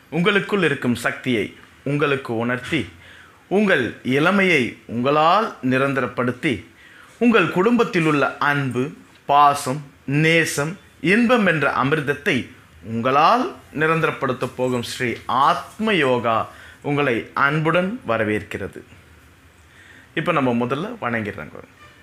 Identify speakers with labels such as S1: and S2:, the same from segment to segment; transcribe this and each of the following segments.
S1: உங்களுக்குள் இருக்கும் சக்தியை உங்களுக்கு உணர்த்தி உங்கள் இளமையை உங்களால் நிரந்தரப்படுத்தி உங்கள் குடும்பத்தில் உள்ள அன்பு பாசம் நேசம் இன்பம் என்ற அமிர்தத்தை உங்களால் நிரந்தரப்படுத்த போகும் ஸ்ரீ ஆத்ம யோகா உங்களை அன்புடன் வரவேற்கிறது இப்போ நம்ம முதல்ல வணங்கிடுறாங்க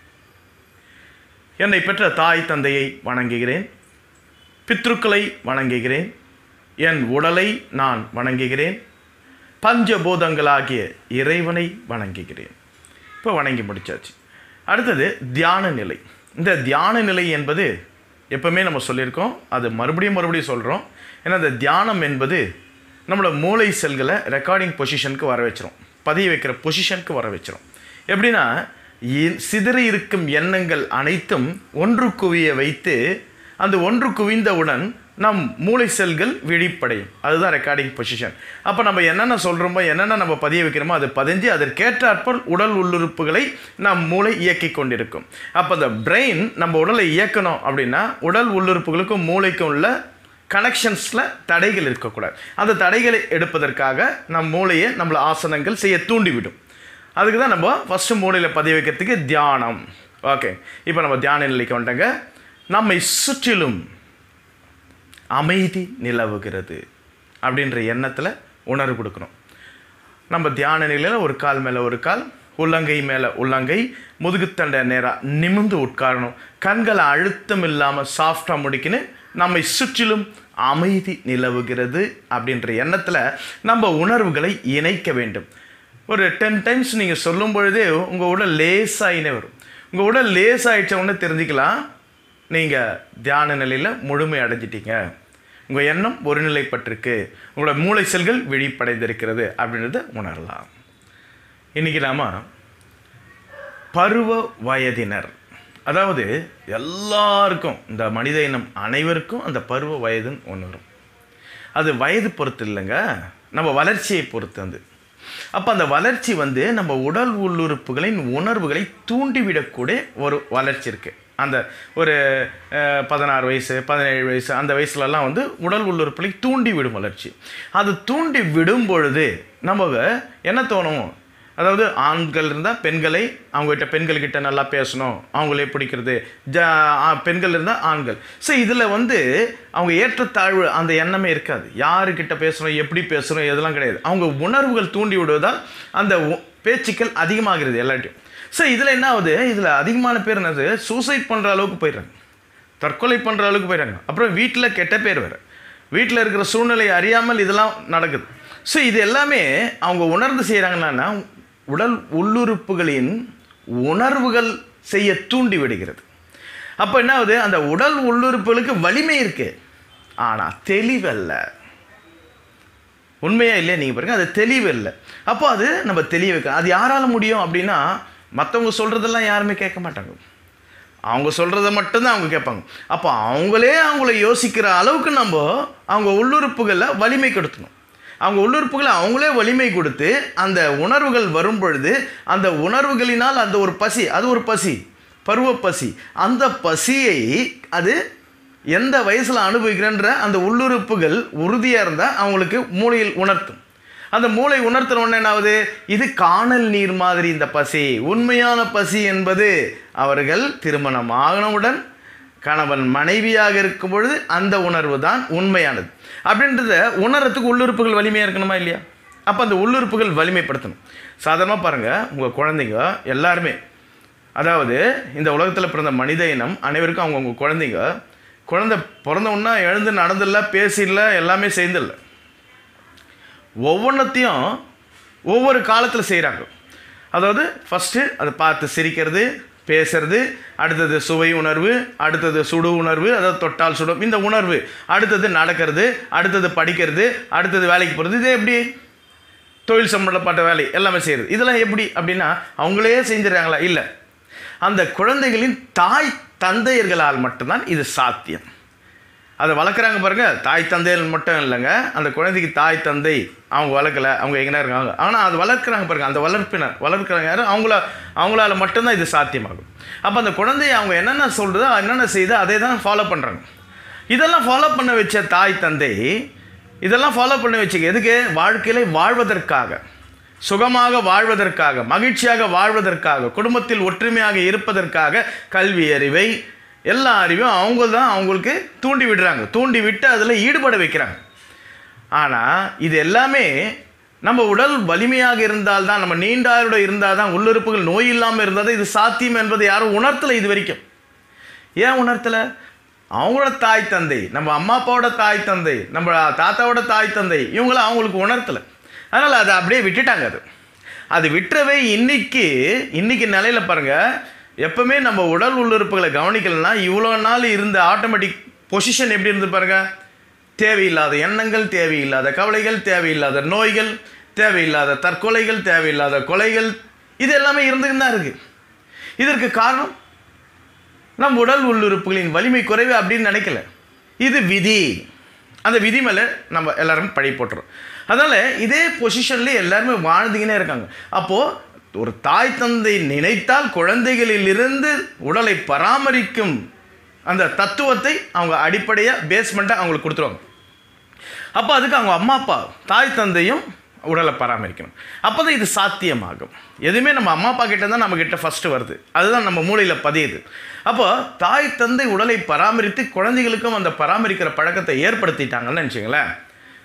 S1: என்னை பெற்ற தாய் தந்தையை வணங்குகிறேன் பித்ருக்களை வணங்குகிறேன் என் உடலை நான் வணங்குகிறேன் பஞ்சபூதங்களாகிய இறைவனை வணங்குகிறேன் இப்போ வணங்கி முடிச்சாச்சு அடுத்தது தியான நிலை இந்த தியான நிலை என்பது எப்பவுமே நம்ம சொல்லியிருக்கோம் அது மறுபடியும் மறுபடியும் சொல்கிறோம் ஏன்னா இந்த தியானம் என்பது நம்மளோட மூளை செல்களை ரெக்கார்டிங் பொசிஷனுக்கு வர வச்சிரும் பதிய வைக்கிற பொசிஷனுக்கு வர வச்சிரும் எப்படின்னா இ- சிதறி இருக்கும் எண்ணங்கள் அனைத்தும் ஒன்று குவிய வைத்து அந்த ஒன்று குவிந்தவுடன் நம் மூளை செல்கள் விழிப்படையும் அதுதான் ரெக்கார்டிங் பொசிஷன் அப்போ நம்ம என்னென்ன சொல்கிறோமோ என்னென்ன நம்ம பதிய வைக்கிறோமோ அது பதிஞ்சு அதற்கேற்றாற்போல் உடல் உள்ளுறுப்புகளை நம் மூளை இயக்கி கொண்டிருக்கும் அப்போ அந்த பிரெயின் நம்ம உடலை இயக்கணும் அப்படின்னா உடல் உள்ளுறுப்புகளுக்கும் மூளைக்கும் உள்ள கனெக்ஷன்ஸில் தடைகள் இருக்கக்கூடாது அந்த தடைகளை எடுப்பதற்காக நம் மூளையை நம்மளை ஆசனங்கள் செய்ய தூண்டிவிடும் அதுக்கு தான் நம்ம ஃபஸ்ட்டு மூளையில் பதிய வைக்கிறதுக்கு தியானம் ஓகே இப்போ நம்ம தியான நிலைக்கு வந்துட்டோங்க நம்மை சுற்றிலும் அமைதி நிலவுகிறது அப்படின்ற எண்ணத்தில் உணர்வு கொடுக்கணும் நம்ம தியான நிலையில் ஒரு கால் மேலே ஒரு கால் உள்ளங்கை மேலே உள்ளங்கை முதுகுத்தண்டை நேராக நிமிர்ந்து உட்காரணும் கண்களை அழுத்தம் இல்லாமல் சாஃப்டாக முடிக்கின்னு நம்மை சுற்றிலும் அமைதி நிலவுகிறது அப்படின்ற எண்ணத்தில் நம்ம உணர்வுகளை இணைக்க வேண்டும் ஒரு டென் டைம்ஸ் நீங்கள் சொல்லும் பொழுதே உங்கள் உடல் லேசாயினே வரும் உங்கள் உடல் லேசாயிடுச்ச உடனே தெரிஞ்சுக்கலாம் நீங்கள் தியான நிலையில் முழுமை அடைஞ்சிட்டீங்க உங்கள் எண்ணம் ஒருநிலைப்பட்டிருக்கு உங்களோட மூளை செல்கள் விழிப்படைந்திருக்கிறது அப்படின்றத உணரலாம் இன்றைக்கி நாம பருவ வயதினர் அதாவது எல்லாருக்கும் இந்த மனித இனம் அனைவருக்கும் அந்த பருவ வயதுன்னு ஒன்று வரும் அது வயது பொறுத்து இல்லைங்க நம்ம வளர்ச்சியை பொறுத்து அது அப்போ அந்த வளர்ச்சி வந்து நம்ம உடல் உள்ளுறுப்புகளின் உணர்வுகளை தூண்டிவிடக்கூடிய ஒரு வளர்ச்சி இருக்குது அந்த ஒரு அஹ், பதினாறு வயசு பதினேழு வயசு அந்த வயசுலலாம் வந்து உடல் உள்ளுறுப்புகளை தூண்டி விடும் வளர்ச்சி அது தூண்டி விடும் பொழுது நமக்கு என்ன தோணும் அதாவது ஆண்கள் இருந்தால் பெண்களை அவங்ககிட்ட பெண்கள்கிட்ட நல்லா பேசணும் அவங்களே பிடிக்கிறது ஜ ஆ- பெண்கள் இருந்தால் ஆண்கள் ஸோ இதில் வந்து அவங்க ஏற்றத்தாழ்வு அந்த எண்ணமே இருக்காது யாருக்கிட்ட பேசணும் எப்படி பேசணும் இதெல்லாம் கிடையாது அவங்க உணர்வுகள் தூண்டி விடுவதால் அந்த உ- பேச்சுக்கள் அதிகமாகிறது எல்லாட்டையும் ஸோ இதில் என்ன ஆகுது இதில் அதிகமான பேர் என்னது சூசைட் பண்ணுற அளவுக்கு போயிடுறாங்க தற்கொலை பண்ணுற அளவுக்கு போயிடுறாங்க அப்புறம் வீட்டில் கெட்ட பேர் வேறு வீட்டில் இருக்கிற சூழ்நிலை அறியாமல் இதெல்லாம் நடக்குது ஸோ இது எல்லாமே அவங்க உணர்ந்து செய்கிறாங்கன்னா உடல் உள்ளுறுப்புகளின் உணர்வுகள் செய்ய தூண்டி விடுகிறது அப்போ என்ன ஆகுது அந்த உடல் உள்ளுறுப்புகளுக்கு வலிமை இருக்கு ஆனால் தெளிவல்ல உண்மையா இல்லையா நீங்கள் பாருங்க அது தெளிவு இல்லை அப்போ அது நம்ம தெளிய வைக்கணும் அது யாரால முடியும் அப்படின்னா மற்றவங்க சொல்கிறதெல்லாம் யாருமே கேட்க மாட்டாங்க அவங்க சொல்கிறத மட்டும்தான் அவங்க கேட்பாங்க அப்போ அவங்களே அவங்கள யோசிக்கிற அளவுக்கு நம்ம அவங்க உள்ளுறுப்புகளில் வலிமை கொடுத்தணும் அவங்க உள்ளுறுப்புகளை அவங்களே வலிமை கொடுத்து அந்த உணர்வுகள் வரும் பொழுது அந்த உணர்வுகளினால் அந்த ஒரு பசி அது ஒரு பசி பருவ பசி அந்த பசியை அது எந்த வயசில் அனுபவிக்கிறன்ற அந்த உள்ளுறுப்புகள் உறுதியாக இருந்தால் அவங்களுக்கு மூளையில் உணர்த்தும் அந்த மூளை உணர்த்துற உடனே என்ன ஆகுது இது காணல் நீர் மாதிரி இந்த பசி உண்மையான பசி என்பது அவர்கள் திருமணம் ஆகனவுடன் கணவன் மனைவியாக இருக்கும் பொழுது அந்த உணர்வு தான் உண்மையானது அப்படின்றத உணரத்துக்கு உள்ளுறுப்புகள் வலிமையாக இருக்கணுமா இல்லையா அப்போ அந்த உள்ளுறுப்புகள் வலிமைப்படுத்தணும் சாதாரணமாக பாருங்கள் உங்கள் குழந்தைங்க எல்லாருமே அதாவது இந்த உலகத்தில் பிறந்த மனித இனம் அனைவருக்கும் அவங்கவுங்க குழந்தைங்க குழந்தை பிறந்த உடனே எழுந்து நடந்தில்ல பேசிடல எல்லாமே செய்தில்ல ஒவ்வொன்றத்தையும் ஒவ்வொரு காலத்தில் செய்கிறாங்க அதாவது ஃபஸ்ட்டு அதை பார்த்து சிரிக்கிறது பேசுறது அடுத்தது சுவை உணர்வு அடுத்தது சுடு உணர்வு அதாவது தொட்டால் சுடும் இந்த உணர்வு அடுத்தது நடக்கிறது அடுத்தது படிக்கிறது அடுத்தது வேலைக்கு போகிறது இது எப்படி தொழில் சம்பந்தப்பட்ட வேலை எல்லாமே செய்கிறது இதெல்லாம் எப்படி அப்படின்னா அவங்களே செஞ்சிடறாங்களா இல்லை அந்த குழந்தைகளின் தாய் தந்தையர்களால் மட்டும்தான் இது சாத்தியம் அதை வளர்க்குறாங்க பாருங்க தாய் தந்தையர் மட்டும் இல்லைங்க அந்த குழந்தைக்கு தாய் தந்தை அவங்க வளர்க்கல அவங்க எங்கன்னா இருக்காங்க ஆனால் அது வளர்க்குறாங்க பாருங்க அந்த வளர்ப்பினர் வளர்க்குறாங்க யாரும் அவங்கள அவங்களால மட்டும்தான் இது சாத்தியமாகும் அப்போ அந்த குழந்தைய அவங்க என்னென்ன சொல்கிறதோ என்னென்ன செய்தோ அதே தான் ஃபாலோ பண்ணுறாங்க இதெல்லாம் ஃபாலோ பண்ண வச்ச தாய் தந்தை இதெல்லாம் ஃபாலோ பண்ணி வச்சுக்க எதுக்கு வாழ்க்கையில வாழ்வதற்காக சுகமாக வாழ்வதற்காக மகிழ்ச்சியாக வாழ்வதற்காக குடும்பத்தில் ஒற்றுமையாக இருப்பதற்காக கல்வி அறிவை எல்லா அறிவும் அவங்க தான் அவங்களுக்கு தூண்டி விடுறாங்க தூண்டி விட்டு அதில் ஈடுபட வைக்கிறாங்க ஆனால் இது எல்லாமே நம்ம உடல் வலிமையாக இருந்தால் தான் நம்ம நீண்டாரோட இருந்தால் தான் உள்ளுறுப்புகள் நோய் இல்லாமல் இருந்தால் தான் இது சாத்தியம் என்பதை யாரும் உணர்த்தலை இது வரைக்கும் ஏன் உணர்த்தலை அவங்களோட தாய் தந்தை நம்ம அம்மா அப்பாவோட தாய் தந்தை நம்ம தாத்தாவோட தாய் தந்தை இவங்கள அவங்களுக்கு உணர்த்தலை அதனால் அதை அப்படியே விட்டுட்டாங்க அது அது விட்டுறவே இன்னைக்கு இன்னைக்கு நிலையில பாருங்க எப்பவுமே நம்ம உடல் உள்ளுறுப்புகளை கவனிக்கலைன்னா இவ்வளோ நாள் இருந்த ஆட்டோமேட்டிக் பொசிஷன் எப்படி இருந்து பாருங்க தேவையில்லாத எண்ணங்கள் தேவையில்லாத கவலைகள் தேவையில்லாத நோய்கள் தேவையில்லாத தற்கொலைகள் தேவையில்லாத கொலைகள் இது எல்லாமே இருந்துக்கிட்டு தான் இருக்கு இதற்கு காரணம் நம் உடல் உள்ளுறுப்புகளின் வலிமை குறைவு அப்படின்னு நினைக்கல இது விதி அந்த விதி மேலே நம்ம எல்லாரும் பழி போட்டுறோம் அதனால் இதே பொசிஷன்லேயே எல்லாருமே வாழ்ந்துக்கினே இருக்காங்க அப்போது ஒரு தாய் தந்தை நினைத்தால் குழந்தைகளிலிருந்து உடலை பராமரிக்கும் அந்த தத்துவத்தை அவங்க அடிப்படையாக பேஸ்மெண்ட்டாக அவங்களுக்கு கொடுத்துருவாங்க அப்போ அதுக்கு அவங்க அம்மா அப்பா தாய் தந்தையும் உடலை பராமரிக்கணும் அப்போ தான் இது சாத்தியமாகும் எதுவுமே நம்ம அம்மா அப்பா கிட்ட தான் நம்ம கிட்ட ஃபஸ்ட்டு வருது அதுதான் நம்ம மூளையில் பதியுது அப்போ தாய் தந்தை உடலை பராமரித்து குழந்தைகளுக்கும் அந்த பராமரிக்கிற பழக்கத்தை ஏற்படுத்திட்டாங்கன்னு நினச்சிங்களேன்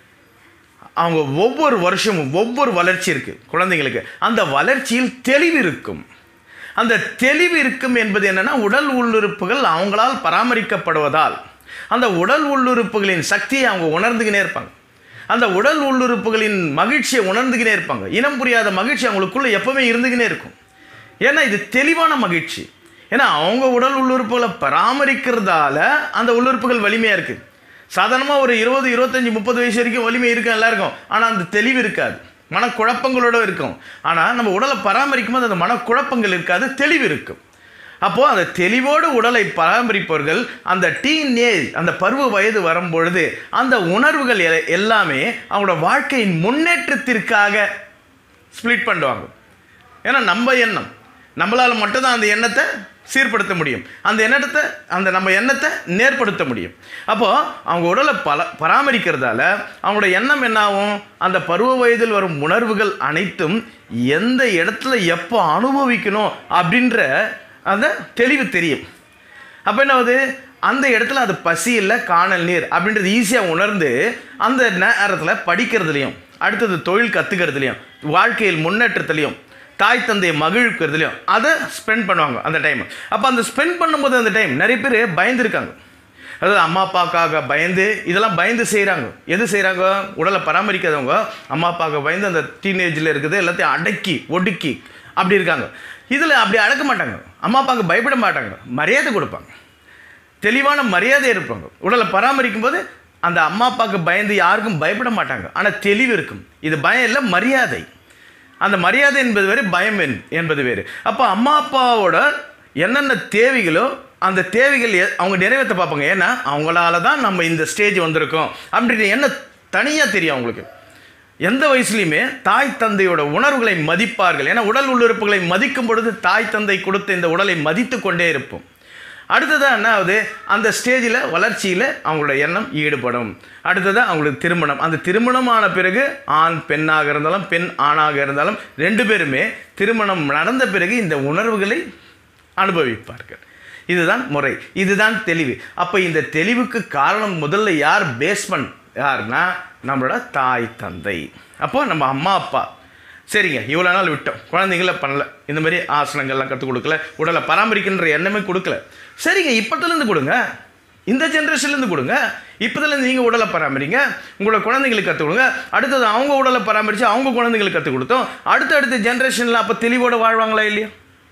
S1: அவங்க ஒவ்வொரு வருஷமும் ஒவ்வொரு வளர்ச்சி இருக்குது குழந்தைங்களுக்கு அந்த வளர்ச்சியில் தெளிவு இருக்கும் அந்த தெளிவு இருக்கும் என்பது என்னன்னா உடல் உள்ளுறுப்புகள் அவங்களால் பராமரிக்கப்படுவதால் அந்த உடல் உள்ளுறுப்புகளின் சக்தியை அவங்க உணர்ந்துக்கினே இருப்பாங்க அந்த உடல் உள்ளுறுப்புகளின் மகிழ்ச்சியை உணர்ந்துக்கினே இருப்பாங்க இனம் புரியாத மகிழ்ச்சி அவங்களுக்குள்ள எப்பவுமே இருந்துக்கினே இருக்கும் ஏன்னா இது தெளிவான மகிழ்ச்சி ஏன்னா அவங்க உடல் உள்ளுறுப்புகளை பராமரிக்கிறதால அந்த உள்ளுறுப்புகள் வலிமையாக இருக்குது சாதாரணமாக ஒரு இருபது இருபத்தஞ்சி முப்பது வயசு வரைக்கும் வலிமை இருக்கும் எல்லாருக்கும் ஆனால் அந்த தெளிவு இருக்காது மனக்குழப்பங்களோட இருக்கும் ஆனால் நம்ம உடலை பராமரிக்கும் போது அந்த மனக்குழப்பங்கள் இருக்காது தெளிவு இருக்கும் அப்போது அந்த தெளிவோடு உடலை பராமரிப்பவர்கள் அந்த டீன் ஏஜ் அந்த பருவ வயது வரும்பொழுது அந்த உணர்வுகள் எ- எல்லாமே அவங்களோட வாழ்க்கையின் முன்னேற்றத்திற்காக ஸ்ப்ளிட் பண்ணுவாங்க ஏன்னா நம்ம எண்ணம் நம்மளால் மட்டும்தான் அந்த எண்ணத்தை சீர்படுத்த முடியும் அந்த எண்ணத்தை அந்த நம்ம எண்ணத்தை நேர்படுத்த முடியும் அப்போது அவங்க உடலை பல பராமரிக்கிறதால அவங்களோட எண்ணம் என்னாகும் அந்த பருவ வயதில் வரும் உணர்வுகள் அனைத்தும் எந்த இடத்துல எப்போ அனுபவிக்கணும் அப்படின்ற அந்த தெளிவு தெரியும் அப்போ என்ன ஆகுது அந்த இடத்துல அது பசி இல்லை காணல் நீர் அப்படின்றது ஈஸியாக உணர்ந்து அந்த நேரத்தில் படிக்கிறதுலையும் அடுத்தது தொழில் கற்றுக்கிறதுலையும் வாழ்க்கையில் முன்னேற்றத்துலையும் தாய் தந்தையை மகிழ்க்கிறதுலையும் அதை ஸ்பெண்ட் பண்ணுவாங்க அந்த டைம் அப்போ அந்த ஸ்பெண்ட் பண்ணும்போது அந்த டைம் நிறைய பேர் பயந்துருக்காங்க அதாவது அம்மா அப்பாவுக்காக பயந்து இதெல்லாம் பயந்து செய்கிறாங்க எது செய்கிறாங்க உடலை பராமரிக்காதவங்க அம்மா அப்பாவுக்கு பயந்து அந்த டீனேஜில் இருக்குது எல்லாத்தையும் அடக்கி ஒடுக்கி அப்படி இருக்காங்க இதில் அப்படி அடக்க மாட்டாங்க அம்மா அப்பாவுக்கு பயப்பட மாட்டாங்க மரியாதை கொடுப்பாங்க தெளிவான மரியாதை இருப்பாங்க உடலை பராமரிக்கும் போது அந்த அம்மா அப்பாவுக்கு பயந்து யாருக்கும் பயப்பட மாட்டாங்க ஆனால் தெளிவு இருக்கும் இது பயம் இல்லை மரியாதை அந்த மரியாதை என்பது வேறு பயம் என்- என்பது வேறு அப்போ அம்மா அப்பாவோட என்னென்ன தேவைகளோ அந்த தேவைகள் எ- அவங்க நிறைவேற்ற பார்ப்பாங்க ஏன்னா அவங்களால தான் நம்ம இந்த ஸ்டேஜ் வந்திருக்கோம் அப்படின்ற என்ன தனியாக தெரியும் அவங்களுக்கு எந்த வயசுலையுமே தாய் தந்தையோட உணர்வுகளை மதிப்பார்கள் ஏன்னா உடல் உள்ளுறுப்புகளை மதிக்கும் பொழுது தாய் தந்தை கொடுத்த இந்த உடலை மதித்து கொண்டே இருப்போம் அடுத்ததாக என்ன ஆகுது அந்த ஸ்டேஜில் வளர்ச்சியில் அவங்களோட எண்ணம் ஈடுபடும் அடுத்ததாக அவங்களுக்கு திருமணம் அந்த திருமணம் ஆன பிறகு ஆண் பெண்ணாக இருந்தாலும் பெண் ஆணாக இருந்தாலும் ரெண்டு பேருமே திருமணம் நடந்த பிறகு இந்த உணர்வுகளை அனுபவிப்பார்கள் இதுதான் முறை இதுதான் தெளிவு அப்போ இந்த தெளிவுக்கு காரணம் முதல்ல யார் பேஸ்மெண்ட் யாருன்னா நம்மளோட தாய் தந்தை அப்போ நம்ம அம்மா அப்பா சரிங்க இவ்வளோ நாள் விட்டோம் குழந்தைங்கள பண்ணல இந்த மாதிரி ஆசனங்கள்லாம் கற்றுக் கொடுக்கல உடலை பராமரிக்கின்ற எண்ணமே கொடுக்கல சரிங்க இப்போத்துலேருந்து கொடுங்க இந்த ஜென்ரேஷன்லேருந்து கொடுங்க இப்போதுலேருந்து நீங்கள் உடலை பராமரிங்க உங்களோட குழந்தைங்களுக்கு கற்றுக் கொடுங்க அடுத்தது அவங்க உடலை பராமரித்து அவங்க குழந்தைங்களுக்கு கற்றுக் கொடுத்தோம் அடுத்த அடுத்த ஜென்ரேஷனில் அப்போ தெளிவோடு வாழ்வாங்களா இல்லையா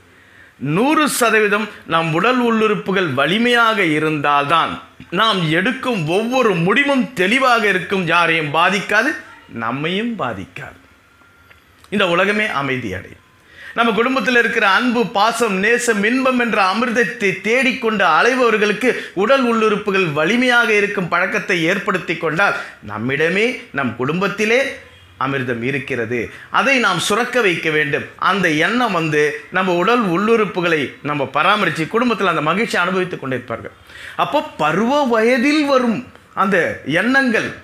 S1: நூறு சதவீதம் நம் உடல் உள்ளுறுப்புகள் வலிமையாக இருந்தால்தான் நாம் எடுக்கும் ஒவ்வொரு முடிவும் தெளிவாக இருக்கும் யாரையும் பாதிக்காது நம்மையும் பாதிக்காது இந்த உலகமே அமைதி அடையும் நம்ம குடும்பத்தில் இருக்கிற அன்பு பாசம் நேசம் இன்பம் என்ற அமிர்தத்தை தேடிக்கொண்டு அலைபவர்களுக்கு உடல் உள்ளுறுப்புகள் வலிமையாக இருக்கும் பழக்கத்தை ஏற்படுத்தி கொண்டால் நம்மிடமே நம் குடும்பத்திலே அமிர்தம் இருக்கிறது அதை நாம் சுரக்க வைக்க வேண்டும் அந்த எண்ணம் வந்து நம்ம உடல் உள்ளுறுப்புகளை நம்ம பராமரித்து குடும்பத்தில் அந்த மகிழ்ச்சி அனுபவித்துக் கொண்டிருப்பார்கள் அப்போ பருவ வயதில் வரும் அந்த எண்ணங்கள்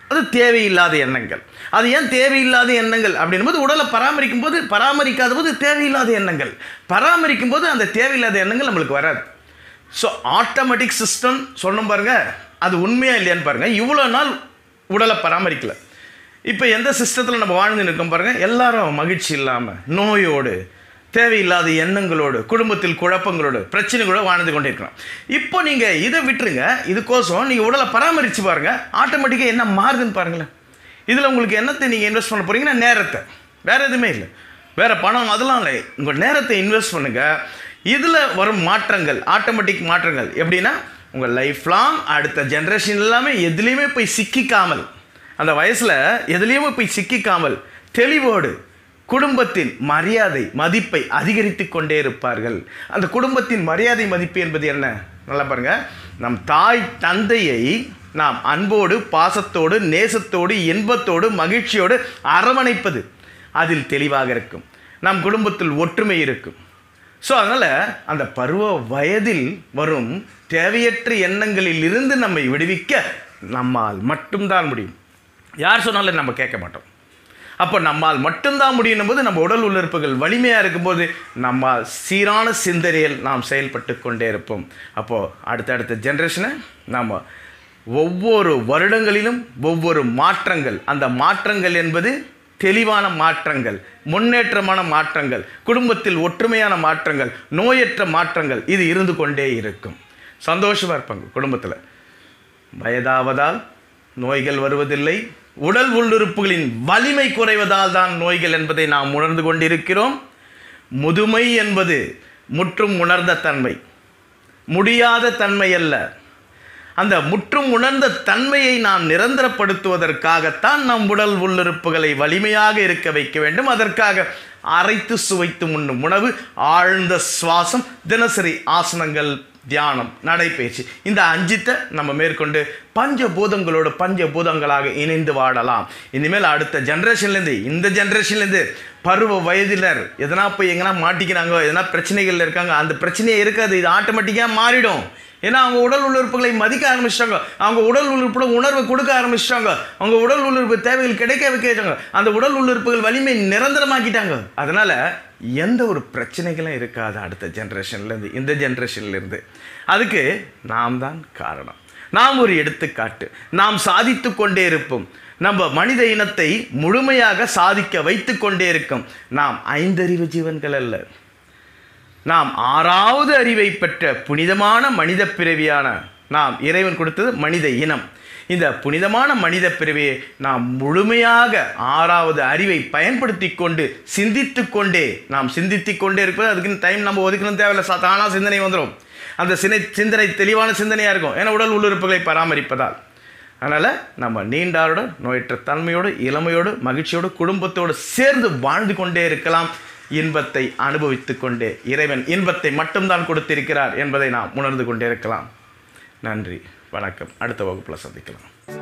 S1: அது தேவையில்லாத எண்ணங்கள் அது ஏன் தேவையில்லாத எண்ணங்கள் அப்படின்போது உடலை பராமரிக்கும் போது பராமரிக்காத போது தேவையில்லாத எண்ணங்கள் பராமரிக்கும் போது அந்த தேவையில்லாத எண்ணங்கள் நம்மளுக்கு வராது ஸோ ஆட்டோமேட்டிக் சிஸ்டம் சொன்னோம் பாருங்க அது உண்மையா இல்லையான்னு பாருங்க இவ்வளோ நாள் உடலை பராமரிக்கல இப்போ எந்த சிஸ்டத்தில் நம்ம வாழ்ந்து இருக்கோம் பாருங்க எல்லாரும் மகிழ்ச்சி இல்லாமல் நோயோடு தேவையில்லாத எண்ணங்களோடு குடும்பத்தில் குழப்பங்களோடு பிரச்சனைகளோடு வாழ்ந்து கொண்டிருக்கிறோம் இப்போ நீங்கள் இதை விட்டுருங்க இதுக்கோசம் நீங்கள் உடலை பராமரித்து பாருங்கள் ஆட்டோமேட்டிக்காக என்ன மாறுதுன்னு பாருங்களேன் இதில் உங்களுக்கு என்னத்தை நீங்கள் இன்வெஸ்ட் பண்ண போகிறீங்கன்னா நேரத்தை வேறு எதுவுமே இல்லை வேறு பணம் அதெல்லாம் இல்லை உங்கள் நேரத்தை இன்வெஸ்ட் பண்ணுங்கள் இதில் வரும் மாற்றங்கள் ஆட்டோமேட்டிக் மாற்றங்கள் எப்படின்னா உங்கள் லைஃப் லாங் அடுத்த ஜென்ரேஷன் எல்லாமே எதுலேயுமே போய் சிக்கிக்காமல் அந்த வயசில் எதுலேயுமே போய் சிக்கிக்காமல் தெளிவோடு குடும்பத்தின் மரியாதை மதிப்பை அதிகரித்து கொண்டே இருப்பார்கள் அந்த குடும்பத்தின் மரியாதை மதிப்பு என்பது என்ன நல்லா பாருங்க நம் தாய் தந்தையை நாம் அன்போடு பாசத்தோடு நேசத்தோடு இன்பத்தோடு மகிழ்ச்சியோடு அரவணைப்பது அதில் தெளிவாக இருக்கும் நம் குடும்பத்தில் ஒற்றுமை இருக்கும் ஸோ அதனால் அந்த பருவ வயதில் வரும் தேவையற்ற எண்ணங்களில் இருந்து நம்மை விடுவிக்க நம்மால் மட்டும்தான் முடியும் யார் சொன்னாலும் நம்ம கேட்க மாட்டோம் அப்போ நம்மால் மட்டும்தான் முடியும் போது நம்ம உடல் உறுப்புகள் வலிமையாக இருக்கும்போது நம்மால் சீரான சிந்தனையில் நாம் செயல்பட்டு கொண்டே இருப்போம் அப்போது அடுத்தடுத்த ஜென்ரேஷனை நாம் ஒவ்வொரு வருடங்களிலும் ஒவ்வொரு மாற்றங்கள் அந்த மாற்றங்கள் என்பது தெளிவான மாற்றங்கள் முன்னேற்றமான மாற்றங்கள் குடும்பத்தில் ஒற்றுமையான மாற்றங்கள் நோயற்ற மாற்றங்கள் இது இருந்து கொண்டே இருக்கும் சந்தோஷமாக இருப்பாங்க குடும்பத்தில் வயதாவதால் நோய்கள் வருவதில்லை உடல் உள்ளுறுப்புகளின் வலிமை குறைவதால் தான் நோய்கள் என்பதை நாம் உணர்ந்து கொண்டிருக்கிறோம் முதுமை என்பது முற்றும் உணர்ந்த தன்மை முடியாத தன்மை அல்ல அந்த முற்றும் உணர்ந்த தன்மையை நாம் நிரந்தரப்படுத்துவதற்காகத்தான் நம் உடல் உள்ளுறுப்புகளை வலிமையாக இருக்க வைக்க வேண்டும் அதற்காக அரைத்து சுவைத்து உண்ணும் உணவு ஆழ்ந்த சுவாசம் தினசரி ஆசனங்கள் தியானம் நடைபயிற்சி இந்த அஞ்சித்தை நம்ம மேற்கொண்டு பஞ்சபூதங்களோடு பஞ்சபூதங்களாக இணைந்து வாழலாம் இனிமேல் அடுத்த ஜென்ரேஷன்லேருந்து இந்த ஜென்ரேஷன்லேருந்து பருவ வயதினர் எதனா போய் எங்கன்னா மாட்டிக்கிறாங்க எதனா பிரச்சனைகள் இருக்காங்க அந்த பிரச்சனையே இருக்காது இது ஆட்டோமேட்டிக்காக மாறிடும் ஏன்னா அவங்க உடல் உறுப்புகளை மதிக்க ஆரம்பிச்சிட்டாங்க அவங்க உடல் உறுப்புல உணர்வை கொடுக்க ஆரம்பிச்சிட்டாங்க அவங்க உடல் உறுப்பு தேவைகள் கிடைக்க வைக்கிறாங்க அந்த உடல் உறுப்புகள் வலிமை நிரந்தரமாக்கிட்டாங்க அதனால எந்த ஒரு பிரச்சனைகளும் இருக்காது அடுத்த ஜென்ரேஷன்லேருந்து இந்த ஜென்ரேஷன்லேருந்து அதுக்கு நாம் தான் காரணம் நாம் ஒரு எடுத்துக்காட்டு நாம் சாதித்து கொண்டே இருப்போம் நம்ம மனித இனத்தை முழுமையாக சாதிக்க வைத்து கொண்டே இருக்கும் நாம் ஐந்தறிவு ஜீவன்கள் அல்ல நாம் ஆறாவது அறிவை பெற்ற புனிதமான மனித பிறவியான நாம் இறைவன் கொடுத்தது மனித இனம் இந்த புனிதமான மனித பிறவியை நாம் முழுமையாக ஆறாவது அறிவை பயன்படுத்தி கொண்டு சிந்தித்து கொண்டே நாம் சிந்தித்து கொண்டே இருப்பது அதுக்குன்னு டைம் நம்ம ஒதுக்கணும் தேவையில்லை சா தானாக சிந்தனை வந்துடும் அந்த சினை சிந்தனை தெளிவான சிந்தனையாக இருக்கும் ஏன்னா உடல் உள்ளுறுப்புகளை பராமரிப்பதால் அதனால் நம்ம நீண்டாரோட நோயற்ற தன்மையோடு இளமையோடு மகிழ்ச்சியோடு குடும்பத்தோடு சேர்ந்து வாழ்ந்து கொண்டே இருக்கலாம் இன்பத்தை அனுபவித்து கொண்டே இறைவன் இன்பத்தை மட்டும்தான் கொடுத்திருக்கிறார் என்பதை நாம் உணர்ந்து கொண்டே இருக்கலாம் நன்றி வணக்கம் அடுத்த வகுப்பில் சந்திக்கலாம்